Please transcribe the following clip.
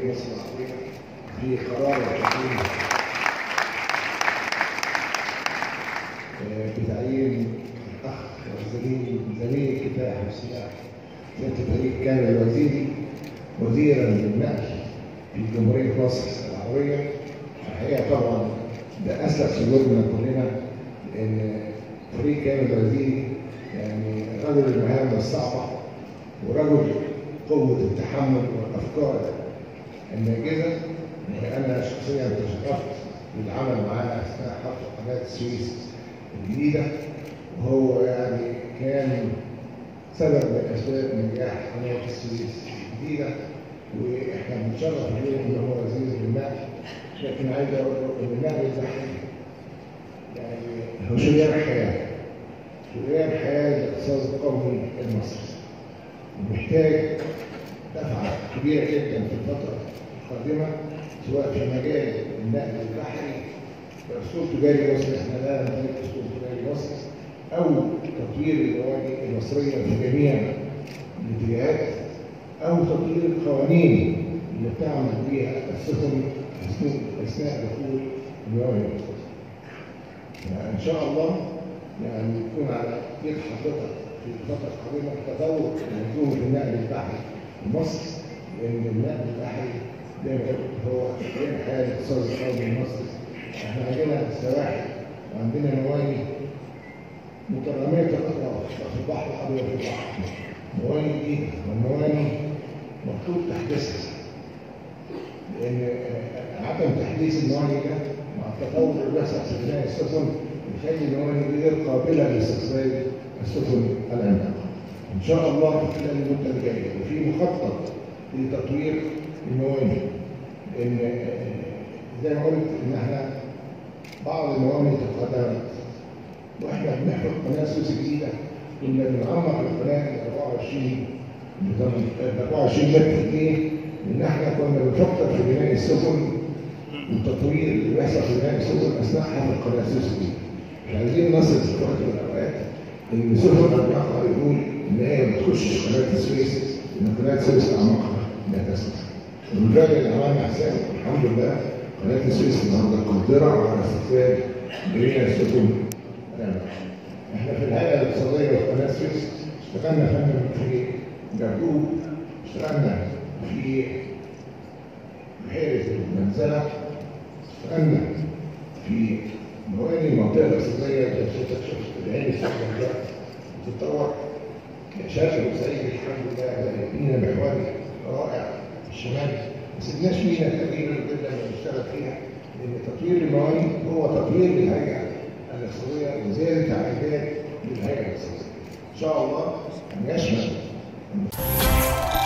جمهورية مصر العربية في قرار الحكومة بتعيين الأخ والزميل زميل الكفاح والسلاح سيادة الفريق كامل الوزيري وزيرا للنقل في جمهورية مصر العربية الحقيقة طبعا ده أسلك صدورنا كلنا لأن فريق كامل الوزيري يعني رجل المهام الصعبة ورجل قوة التحمل والأفكار الناجزة أنا شخصيا تشرفت بالعمل معاه أثناء حفر قناة السويس الجديدة وهو يعني كان سبب من أسباب نجاح قناة السويس الجديدة وإحنا بنتشرف اليوم إن هو وزير النقل لكن عايز أقول إن النقل البحري يعني هو شريان الحياة شريان حياة الاقتصاد القومي المصري محتاج دفعة كبيرة جدا في الفترة القادمة سواء في مجال النقل البحري كأسلوب تجاري مصري احنا لا نمتلك أسلوب تجاري مصري أو تطوير الموانئ المصرية في جميع الاتجاهات أو تطوير القوانين اللي بتعمل بيها السفن أثناء دخول الموانئ المصرية. إن شاء الله يعني يكون على يد حضرتك في الفترة القادمة تطور منظومة النقل البحري في مصر لأن النقل البحري زي ما قلت هو غير حياة الاقتصاد القومي المصري احنا عندنا سواحل وعندنا موانئ مترامية الأطراف في البحر الأبيض في البحر موانئ جديدة والموانئ مطلوب تحديثها لأن عدم تحديث الموانئ ده مع التطور اللي بيحصل في بناء السفن يخلي الموانئ دي غير قابلة لاستقبال السفن العملاقة. إن شاء الله في خلال المدة الجاية وفي مخطط لتطوير الموانئ لأن زي ما قلت إن إحنا بعض الموانئ تقدمت واحنا بنحفر قناه سويس الجديده كنا بنعمق القناه ل 24 ل 24 متر ليه؟ لان احنا كنا بنفكر في بناء السفن والتطوير اللي بيحصل في بناء السفن اثناء حفر قناه سويس الجديده. مش عايزين نصل في وقت من الاوقات ان سفن اعماقها يقول ان هي ما تخشش قناه السويس ان قناه السويس اعماقها لا تسمح. وبالفعل اللي عملنا حساب الحمد لله قناه السويس النهارده قادره على استقبال جميع السفن احنا في الهيئه الاقتصاديه في قناه السويس اشتغلنا فندم في جرجوب اشتغلنا في بحيره المنزله اشتغلنا في موانئ المنطقه الاقتصاديه اللي حضرتك شفت العين السخنه دلوقتي بتتطور شاشه وسعيد الحمد لله لقينا محوري رائع في الشمال ما سيبناش فينا تقريبا جدا نشتغل فيها لان تطوير الموانئ هو تطوير للهيئه الاقتصاديه وزياده عائدات للهيئه الاقتصاديه. ان شاء الله ان يشمل